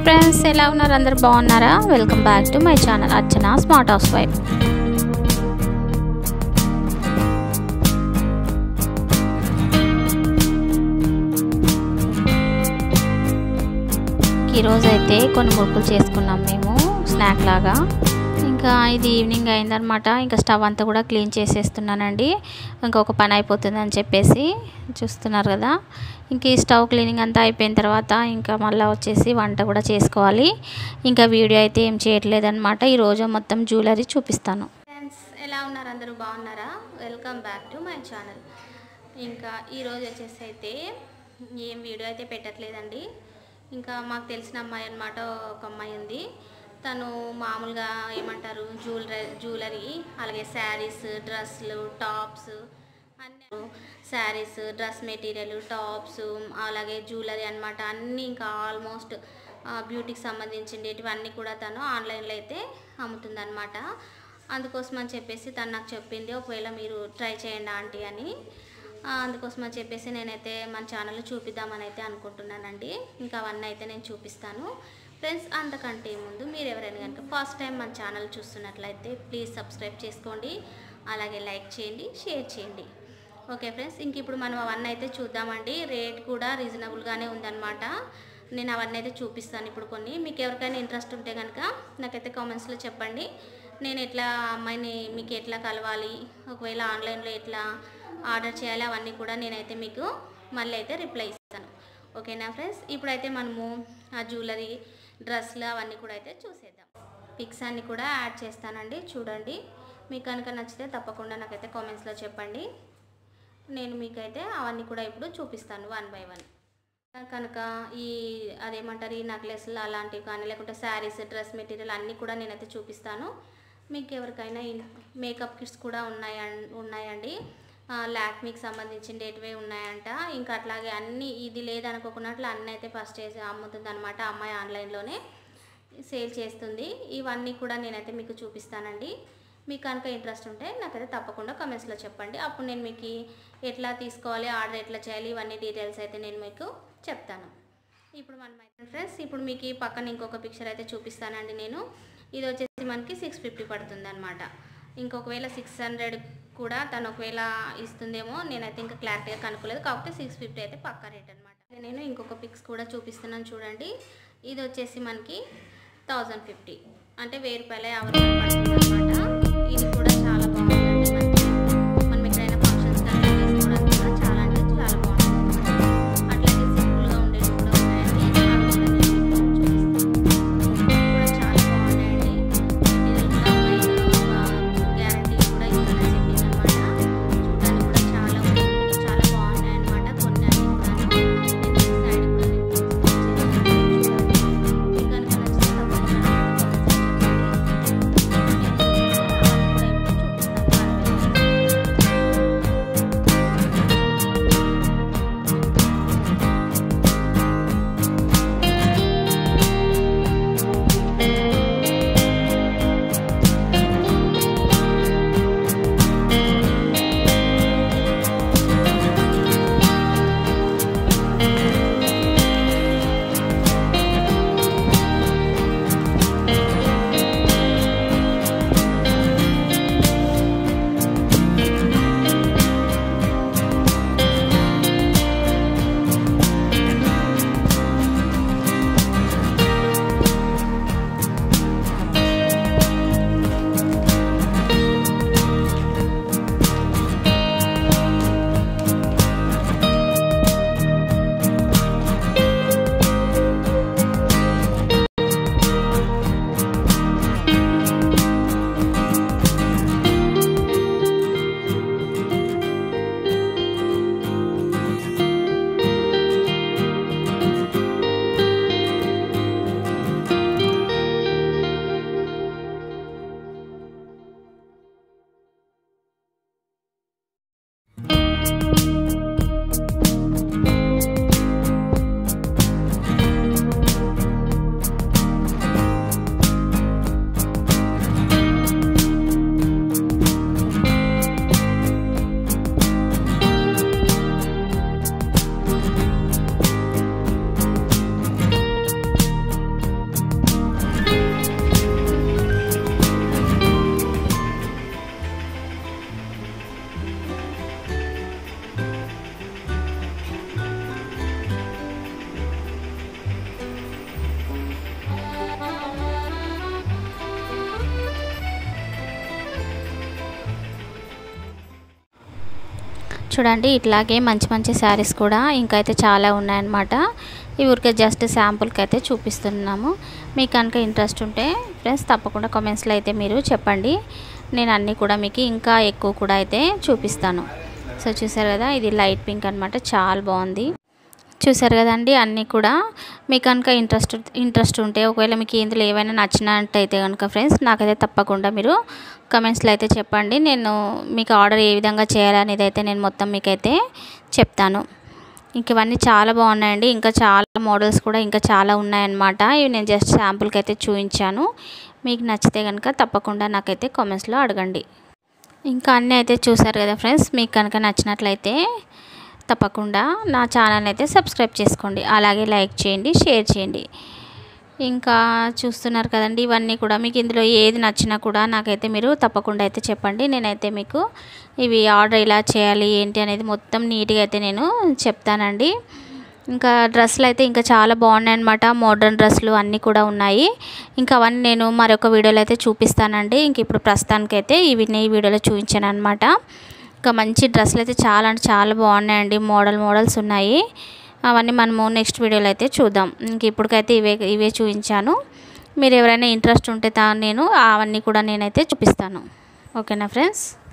friends ఎలా ఉన్నారు అందరు బాగున్నారా welcome back to my channel Archana smart housewife ఈరోజు అయితే కొన్ని మురుకులు చేసుకున్నాం మేము స్నాక్ లాగా ఇంకా ఇది ఈవినింగ్ అయిందనమాట ఇంకా స్టవ్ అంతా కూడా క్లీన్ చేసేస్తున్నానండి ఇంకొక పని అయిపోతుంది అని చెప్పేసి చూస్తున్నారు కదా ఇంక ఈ స్టవ్ క్లీనింగ్ అంతా అయిపోయిన తర్వాత ఇంకా మళ్ళీ వచ్చేసి వంట కూడా చేసుకోవాలి ఇంకా వీడియో అయితే ఏం చేయట్లేదు అనమాట ఈరోజు మొత్తం జ్యువెలరీ చూపిస్తాను ఫ్రెండ్స్ ఎలా ఉన్నారు అందరూ బాగున్నారా welcome back to my channel ఇంకా ఈరోజు వచ్చేసి అయితే ఏం వీడియో అయితే పెట్టట్లేదండి ఇంకా మాకు తెలిసిన అమ్మాయి అనమాట ఒక అమ్మాయి ఉంది తను మామూలుగా ఏమంటారు జ్యువెలరీ జ్యువెలరీ అలాగే శారీస్ డ్రెస్సులు టాప్స్ అన్ని శారీస్ డ్రెస్ మెటీరియల్ టాప్స్ అలాగే జ్యువెలరీ అనమాట అన్నీ ఇంకా ఆల్మోస్ట్ బ్యూటీకి సంబంధించినవి కూడా తను ఆన్లైన్లో అయితే అమ్ముతుందన్నమాట అందుకోసం అని చెప్పేసి తను నాకు చెప్పింది ఒకవేళ మీరు ట్రై చేయండి ఆంటీ అని ఆ, అందుకోసం అని చెప్పేసి నేనైతే మన ఛానల్లో చూపిద్దామని అయితే అనుకుంటున్నానండి ఇంకా అవన్నీ అయితే నేను చూపిస్తాను ఫ్రెండ్స్ అంతకంటే ముందు మీరు ఎవరైనా కనుక ఫస్ట్ టైం మన ఛానల్ చూస్తున్నట్లయితే ప్లీజ్ సబ్స్క్రైబ్ చేసుకోండి అలాగే లైక్ చేయండి షేర్ చేయండి ఓకే ఫ్రెండ్స్ ఇంక ఇప్పుడు మనం అవన్నీ అయితే చూద్దామండి రేట్ కూడా రీజనబుల్గానే ఉందన్నమాట నేను అవన్నీ అయితే చూపిస్తాను ఇప్పుడు కొన్ని మీకు ఎవరికైనా ఇంట్రెస్ట్ ఉంటే కనుక నాకైతే కామెంట్స్లో చెప్పండి నేను ఎట్లా ఆ అమ్మాయిని మీకు ఎట్లా కలవాలి ఒకవేళ ఆన్లైన్లో ఎట్లా ఆర్డర్ చేయాలి అవన్నీ కూడా నేనైతే మీకు మళ్ళీ అయితే రిప్లై ఇస్తాను ఓకేనా ఫ్రెండ్స్ ఇప్పుడైతే మనము ఆ జ్యువెలరీ డ్రెస్లు అవన్నీ కూడా అయితే చూసేద్దాం పిక్స్ అన్ని కూడా యాడ్ చేస్తానండి చూడండి మీకు కనుక నచ్చితే తప్పకుండా నాకైతే కామెంట్స్లో చెప్పండి నేను మీకైతే అవన్నీ కూడా ఇప్పుడు చూపిస్తాను వన్ బై వన్ కనుక ఈ అదేమంటారు ఈ నెక్లెస్లు అలాంటివి కానీ లేకుంటే శారీస్ డ్రెస్ మెటీరియల్ అన్నీ కూడా నేనైతే చూపిస్తాను మీకు ఎవరికైనా మేకప్ కిట్స్ కూడా ఉన్నాయ ఉన్నాయండి లాక్మీకి సంబంధించిన డేట్వే ఉన్నాయంట ఇంకా అట్లాగే అన్నీ ఇది లేదనుకోకున్నట్లు అన్నీ అయితే ఫస్ట్ చేసి అమ్ముతుంది అనమాట అమ్మాయి ఆన్లైన్లోనే సేల్ చేస్తుంది ఇవన్నీ కూడా నేనైతే మీకు చూపిస్తానండి మీకు కనుక ఇంట్రెస్ట్ ఉంటే నాకైతే తప్పకుండా కమెంట్స్లో చెప్పండి అప్పుడు నేను మీకు ఎట్లా తీసుకోవాలి ఆర్డర్ ఎట్లా చేయాలి ఇవన్నీ డీటెయిల్స్ అయితే నేను మీకు చెప్తాను ఇప్పుడు మనం అయితే ఫ్రెండ్స్ ఇప్పుడు మీకు ఈ పక్కన ఇంకొక పిక్చర్ అయితే చూపిస్తానండి నేను ఇది వచ్చేసి మనకి సిక్స్ ఫిఫ్టీ పడుతుంది అనమాట ఇంకొకవేళ సిక్స్ హండ్రెడ్ కూడా తను ఒకవేళ ఇస్తుందేమో నేనైతే ఇంకా క్లారిటీగా కనుక్కోలేదు కాకపోతే సిక్స్ ఫిఫ్టీ అయితే పక్కా రేట్ అనమాట నేను ఇంకొక పిక్స్ కూడా చూపిస్తున్నాను చూడండి ఇది వచ్చేసి మనకి థౌజండ్ ఫిఫ్టీ అంటే వెయ్యి రూపాయలే యాభై రూపాయలు పడుతుంది అనమాట ఇది కూడా చాలా బాగుందండి మనకి మనం ఎక్కడైనా ఫంక్షన్స్ కానీ వేసుకోవడానికి కూడా చాలా అంటే చాలా బాగుంటుంది అట్లాగే సింపుల్గా ఉండేవి కూడా ఉన్నాయండి అవి కూడా నేను మీకు చూపిస్తాను ఇవి కూడా చాలా బాగున్నాయండి మెటీరియల్ కూడా గ్యారంటీ కూడా ఇస్తానని చెప్పింది అనమాట చూడడానికి కూడా చాలా చాలా బాగున్నాయి అనమాట కొన్ని అన్ని కూడా నేను సైడ్ కూడా నేను మీకు కనుక నచ్చితే తప్పకుండా చెప్పండి నేను అవన్నీ కూడా చూడండి ఇట్లాగే మంచి మంచి శారీస్ కూడా ఇంకా అయితే చాలా ఉన్నాయన్నమాట ఈ ఊరికే జస్ట్ శాంపుల్కి అయితే చూపిస్తున్నాము మీకు కనుక ఇంట్రెస్ట్ ఉంటే ఫ్రెండ్స్ తప్పకుండా కామెంట్స్లో అయితే మీరు చెప్పండి నేను అన్నీ కూడా మీకు ఇంకా ఎక్కువ కూడా అయితే చూపిస్తాను సో చూసారు కదా ఇది లైట్ పింక్ అనమాట చాలా బాగుంది చూసారు కదండి అన్నీ కూడా మీకు కనుక ఇంట్రెస్ట్ ఇంట్రెస్ట్ ఉంటే ఒకవేళ మీకు ఇందులో ఏవైనా నచ్చినట్టయితే కనుక ఫ్రెండ్స్ నాకైతే తప్పకుండా మీరు కమెంట్స్లో అయితే చెప్పండి నేను మీకు ఆర్డర్ ఏ విధంగా చేయాలనేది అయితే నేను మొత్తం మీకైతే చెప్తాను ఇంక ఇవన్నీ చాలా బాగున్నాయండి ఇంకా చాలా మోడల్స్ కూడా ఇంకా చాలా ఉన్నాయన్నమాట ఇవి నేను జస్ట్ శాంపుల్కి అయితే చూపించాను మీకు నచ్చితే కనుక తప్పకుండా నాకైతే కామెంట్స్లో అడగండి ఇంకా అన్నీ అయితే చూసారు కదా ఫ్రెండ్స్ మీకు కనుక నచ్చినట్లయితే తప్పకుండా నా ఛానల్ అయితే సబ్స్క్రైబ్ చేసుకోండి అలాగే లైక్ చేయండి షేర్ చేయండి ఇంకా చూస్తున్నారు కదండి ఇవన్నీ కూడా మీకు ఇందులో ఏది నచ్చినా కూడా నాకైతే మీరు తప్పకుండా అయితే చెప్పండి నేనైతే మీకు ఇవి ఆర్డర్ ఎలా చేయాలి ఏంటి అనేది మొత్తం నీట్గా అయితే నేను చెప్తానండి ఇంకా డ్రెస్సులు అయితే ఇంకా చాలా బాగున్నాయి అనమాట మోడర్న్ డ్రెస్సులు అన్నీ కూడా ఉన్నాయి ఇంకా అవన్నీ నేను మరొక వీడియోలో అయితే చూపిస్తానండి ఇంక ఇప్పుడు ప్రస్తుతానికైతే ఇవి ఈ వీడియోలో చూపించాను అనమాట ఇంకా మంచి డ్రెస్సులు అయితే చాలా అంటే చాలా బాగున్నాయండి మోడల్ మోడల్స్ ఉన్నాయి అవన్నీ మనము నెక్స్ట్ వీడియోలో అయితే చూద్దాం ఇంక ఇప్పటికైతే ఇవే ఇవే చూపించాను మీరు ఎవరైనా ఇంట్రెస్ట్ ఉంటే తా నేను అవన్నీ కూడా నేనైతే చూపిస్తాను ఓకేనా ఫ్రెండ్స్